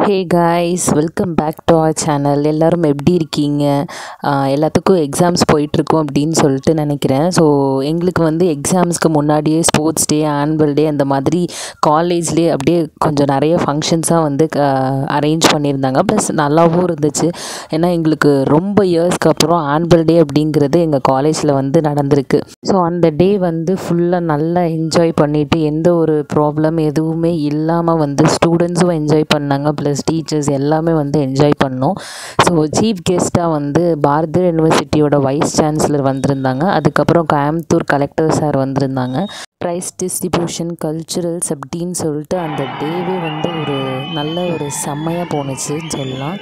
hey guys welcome back to our channel எல்லோரும் எப்படி இருக்கீங்க ஆஹ் எல்லாத்துக்கும் எக்ஸாம்ஸ் போயிட்டுருக்கோம் அப்படின்னு சொல்லிட்டு நினைக்கிறேன் ஸோ எங்களுக்கு வந்து எக்ஸாம்ஸ்க்கு முன்னாடியே ஸ்போர்ட்ஸ் டே ஆனுவல் டே அந்த மாதிரி காலேஜ்லேயே அப்படியே கொஞ்சம் நிறைய ஃபங்க்ஷன்ஸாக வந்து அரேஞ்ச் பண்ணியிருந்தாங்க ப்ளஸ் நல்லாவும் இருந்துச்சு ஏன்னா எங்களுக்கு ரொம்ப இயர்ஸ்க்கு அப்புறம் ஆனுவல் டே அப்படிங்கிறது எங்கள் காலேஜில் வந்து நடந்திருக்கு ஸோ அந்த டே வந்து ஃபுல்லாக நல்லா என்ஜாய் பண்ணிவிட்டு எந்த ஒரு ப்ராப்ளம் எதுவுமே இல்லாமல் வந்து ஸ்டூடெண்ட்ஸும் என்ஜாய் பண்ணாங்க ப்ளஸ் டீச்சர்ஸ் எல்லாமே வந்து என்ஜாய் பண்ணோம் ஸோ சீஃப் கெஸ்ட்டாக வந்து பாரதியார் யூனிவர்சிட்டியோட வைஸ் சான்சலர் வந்திருந்தாங்க அதுக்கப்புறம் கோயம்புத்தூர் கலெக்டர் சார் வந்திருந்தாங்க ப்ரைஸ் டிஸ்ட்ரிபியூஷன் கல்ச்சுரல்ஸ் அப்படின்னு சொல்லிட்டு அந்த டேவே வந்து ஒரு நல்ல ஒரு செம்மையாக போணுச்சுன்னு சொல்லலாம்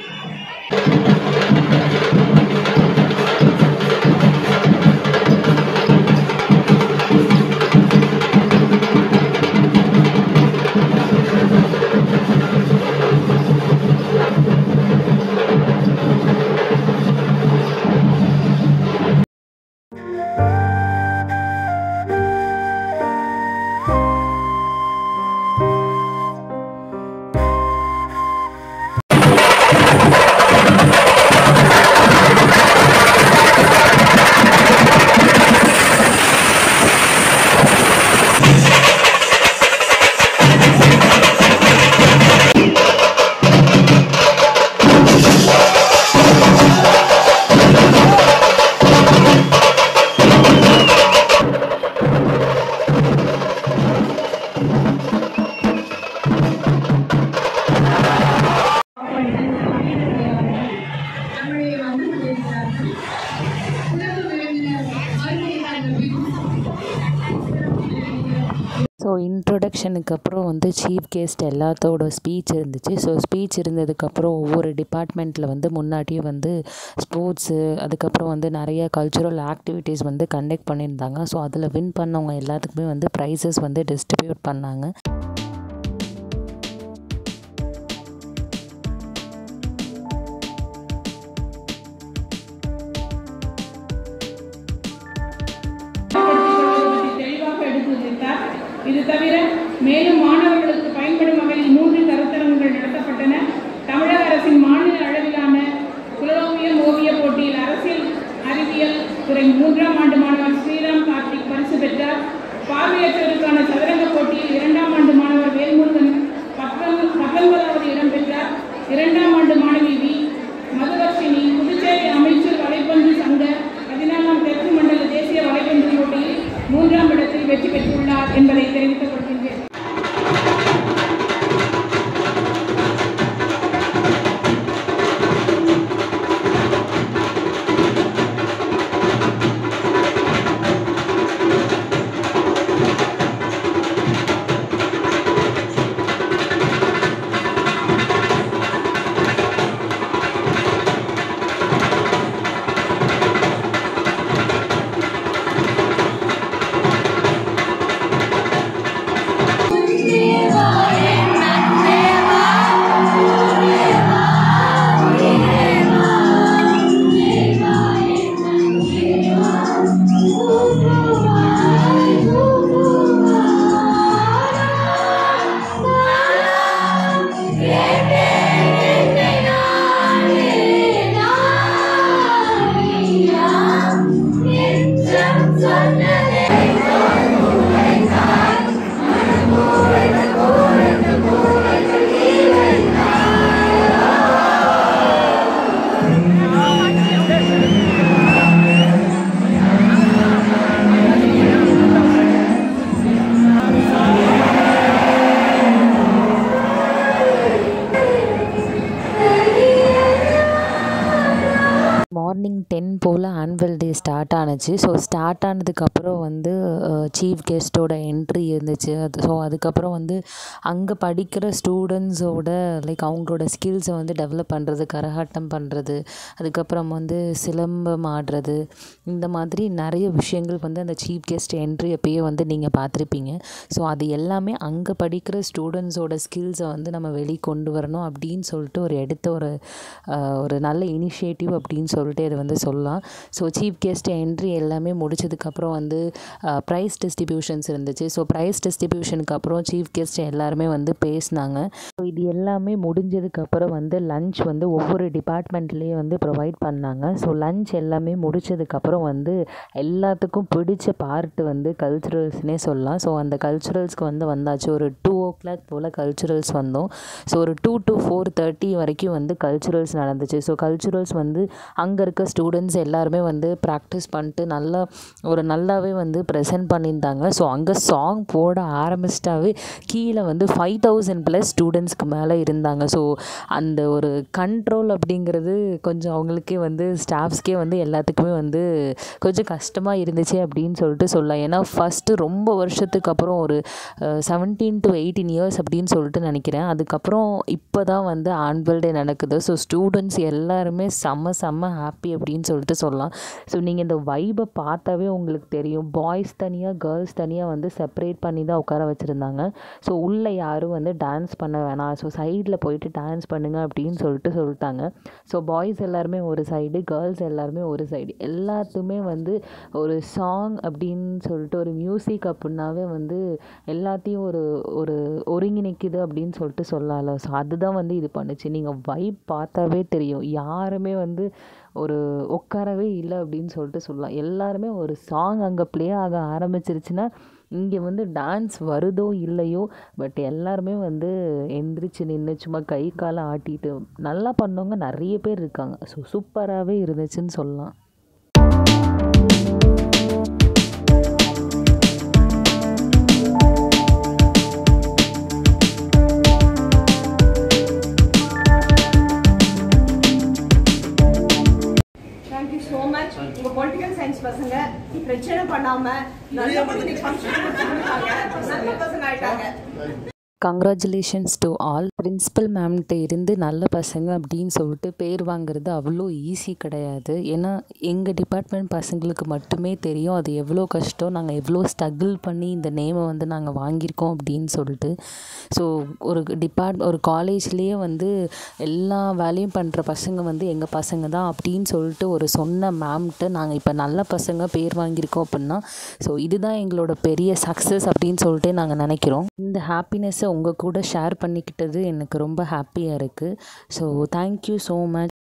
ஸோ இன்ட்ரொடக்ஷனுக்கு அப்புறம் வந்து சீஃப் கெஸ்ட் எல்லாத்தோட ஸ்பீச் இருந்துச்சு ஸோ ஸ்பீச் இருந்ததுக்கப்புறம் ஒவ்வொரு டிபார்ட்மெண்ட்டில் வந்து முன்னாடியே வந்து ஸ்போர்ட்ஸு அதுக்கப்புறம் வந்து நிறைய கல்ச்சுரல் ஆக்டிவிட்டீஸ் வந்து கண்டக்ட் பண்ணியிருந்தாங்க ஸோ அதில் வின் பண்ணவங்க எல்லாத்துக்குமே வந்து ப்ரைஸஸ் வந்து டிஸ்ட்ரிபியூட் பண்ணாங்க தெளிவாக எடுத்துரைத்தார் இது தவிர மேலும் மாணவர்களுக்கு பயன்படும் வகையில் மூன்று கருத்தரங்குகள் நடத்தப்பட்டன தமிழக அரசின் மாநில அளவிலான புலோமியம் ஓவிய போட்டியில் அரசியல் அறிவியல் துறை மூன்றாம் ஆண்டு மாணவர் ஸ்ரீராம் கார்த்திக் பரிசு பெற்றார் பார்வையற்றோருக்கான சதுரங்க போட்டியில் இரண்டாம் ஆண்டு மாணவர் வேல்முருகன் பத்தொன்பது பத்தொன்பதாவது இடம் பெற்றார் இரண்டாம் ஆண்டு மாணவி வி மதுவர்ஷினி புதுச்சேரி அமைச்சர் வலைப்பந்து சங்க பதினாலாம் தெற்கு மண்டல தேசிய வலைப்பந்து போட்டியில் மூன்றாம் இடத்தில் வெற்றி பெற்றுள்ளார் என்பதை தெரிவித்துக் கொள்கின்றேன் மார்னிங் டென் போல் ஆனுவல் டே ஸ்டார்ட் ஆனுச்சு ஸோ ஸ்டார்ட் ஆனதுக்கப்புறம் வந்து சீஃப் கெஸ்ட்டோட என்ட்ரி இருந்துச்சு அது ஸோ அதுக்கப்புறம் வந்து அங்கே படிக்கிற ஸ்டூடெண்ட்ஸோட லைக் அவங்களோட ஸ்கில்ஸை வந்து டெவலப் பண்ணுறது கரகாட்டம் பண்ணுறது அதுக்கப்புறம் வந்து சிலம்பம் ஆடுறது இந்த மாதிரி நிறைய விஷயங்கள் வந்து அந்த சீஃப் கெஸ்ட் என்ட்ரி அப்பயே வந்து நீங்கள் பார்த்துருப்பீங்க ஸோ அது எல்லாமே அங்கே படிக்கிற ஸ்டூடெண்ட்ஸோட ஸ்கில்ஸை வந்து நம்ம வெளி கொண்டு வரணும் அப்படின்னு சொல்லிட்டு ஒரு எடுத்த ஒரு ஒரு நல்ல இனிஷியேட்டிவ் அப்படின்னு சொல்லிட்டு இதை வந்து சொல்லலாம் ஸோ சீஃப் கெஸ்ட் என்ட்ரி எல்லாமே முடிச்சதுக்கப்புறம் வந்து ப்ரைஸ் டிஸ்ட்ரிபியூஷன்ஸ் இருந்துச்சு ஸோ ப்ரைஸ் டிஸ்ட்ரிபியூஷனுக்கு அப்புறம் சீஃப் கெஸ்ட் எல்லாருமே வந்து பேசினாங்க ஸோ இது எல்லாமே முடிஞ்சதுக்கப்புறம் வந்து லஞ்ச் வந்து ஒவ்வொரு டிபார்ட்மெண்ட்லேயும் வந்து ப்ரொவைட் பண்ணாங்க ஸோ லஞ்ச் எல்லாமே முடிச்சதுக்கப்புறம் வந்து எல்லாத்துக்கும் பிடிச்ச பார்ட் வந்து கல்ச்சுரல்ஸ்னே சொல்லலாம் ஸோ அந்த கல்ச்சுரல்ஸ்க்கு வந்து வந்தாச்சு ஒரு டூ ஓ கிளாக் போல் கல்ச்சுரல்ஸ் வந்தோம் ஸோ ஒரு டூ டு ஃபோர் தேர்ட்டி வரைக்கும் வந்து கல்ச்சுரல்ஸ் நடந்துச்சு ஸோ கல்ச்சுரல்ஸ் வந்து அங்கே இருக்க ஸ்டூடெண்ட்ஸ் எல்லாருமே வந்து ப்ராக்டிஸ் பண்ணிட்டு நல்லா ஒரு நல்லாவே வந்து ப்ரெசென்ட் பண்ணியிருந்தாங்க ஸோ அங்கே சாங் போட ஆரம்பிச்சிட்டாவே கீழே வந்து ஃபைவ் தௌசண்ட் ப்ளஸ் ஸ்டூடெண்ட்ஸ்க்கு மேலே இருந்தாங்க ஸோ அந்த ஒரு கண்ட்ரோல் அப்படிங்கிறது கொஞ்சம் அவங்களுக்கே வந்து ஸ்டாஃப்ஸ்க்கே வந்து எல்லாத்துக்குமே வந்து கொஞ்சம் கஷ்டமாக இருந்துச்சு அப்படின்னு சொல்லிட்டு சொல்லலாம் ஏன்னா ஃபஸ்ட்டு ரொம்ப வருஷத்துக்கு அப்புறம் ஒரு செவன்டீன் டு எயிட்டீன் இயர்ஸ் அப்படின்னு சொல்லிட்டு நினைக்கிறேன் அதுக்கப்புறம் இப்போ தான் வந்து ஆனுவல் டே நடக்குது ஸோ ஸ்டூடெண்ட்ஸ் எல்லாருமே செம்ம செம்ம ஹாப்பி அப்படின்னு சொல்லிட்டு சொல்லலாம் ஸோ நீங்கள் இந்த வைபை பார்த்தாவே உங்களுக்கு தெரியும் பாய்ஸ் தனியாக கேர்ள்ஸ் தனியாக வந்து செப்பரேட் பண்ணி தான் உட்கார வச்சுருந்தாங்க ஸோ உள்ளே யாரும் வந்து டான்ஸ் பண்ண வேணாம் ஸோ சைடில் போயிட்டு டான்ஸ் பண்ணுங்க அப்படின்னு சொல்லிட்டு சொல்லிட்டாங்க ஸோ பாய்ஸ் எல்லாருமே ஒரு சைடு கேர்ள்ஸ் எல்லாருமே ஒரு சைடு எல்லாத்துமே வந்து ஒரு சாங் அப்படின்னு சொல்லிட்டு ஒரு மியூசிக் அப்படின்னாவே வந்து எல்லாத்தையும் ஒரு ஒரு ஒருங்கிணைக்குது அப்படின்னு சொல்லிட்டு சொல்லலாம் ஸோ அதுதான் வந்து இது பண்ணுச்சு நீங்கள் வைப் பார்த்தாவே தெரியும் யாருமே வந்து ஒரு உட்காரவே இல்லை அப்படின்னு சொல்லிட்டு சொல்லலாம் எல்லாருமே ஒரு சாங் அங்கே ப்ளே ஆக ஆரம்பிச்சிருச்சுன்னா இங்கே வந்து டான்ஸ் வருதோ இல்லையோ பட் எல்லாருமே வந்து எந்திரிச்சு நின்று சும்மா கை காலை ஆட்டிட்டு நல்லா பண்ணவங்க நிறைய பேர் இருக்காங்க ஸோ சூப்பராகவே இருந்துச்சுன்னு சொல்லலாம் தேங்க்யூ ஸோ மச் உங்க பொலிட்டிக்கல் சயின்ஸ் பசங்க பிரச்சனை பண்ணாம நல்ல பசங்க ஃபங்க்ஷன் நல்ல பசங்க ஆயிட்டாங்க கங்க்ராச்சுலேஷன்ஸ் டு ஆல் பிரின்ஸிபல் மேம்கிட்ட இருந்து நல்ல பசங்க அப்படின்னு சொல்லிட்டு பேர் வாங்குறது அவ்வளோ ஈஸி கிடையாது ஏன்னா எங்கள் டிபார்ட்மெண்ட் பசங்களுக்கு மட்டுமே தெரியும் அது எவ்வளோ கஷ்டம் நாங்கள் எவ்வளோ ஸ்ட்ரகிள் பண்ணி இந்த நேமை வந்து நாங்கள் வாங்கியிருக்கோம் அப்படின்னு சொல்லிட்டு ஸோ ஒரு டிபார்ட் ஒரு காலேஜ்லேயே வந்து எல்லா வேலையும் பண்ணுற பசங்க வந்து எங்கள் பசங்க தான் அப்படின்னு சொல்லிட்டு ஒரு சொன்ன மேம்கிட்ட நாங்கள் இப்போ நல்ல பசங்க பேர் வாங்கியிருக்கோம் அப்படின்னா ஸோ இதுதான் எங்களோட பெரிய சக்ஸஸ் அப்படின்னு சொல்லிட்டு நாங்கள் நினைக்கிறோம் இந்த ஹாப்பினஸ்ஸை உங்கள் கூட ஷேர் பண்ணிக்கிட்டது எனக்கு ரொம்ப ஹாப்பியாக இருக்குது ஸோ தேங்க்யூ ஸோ மச்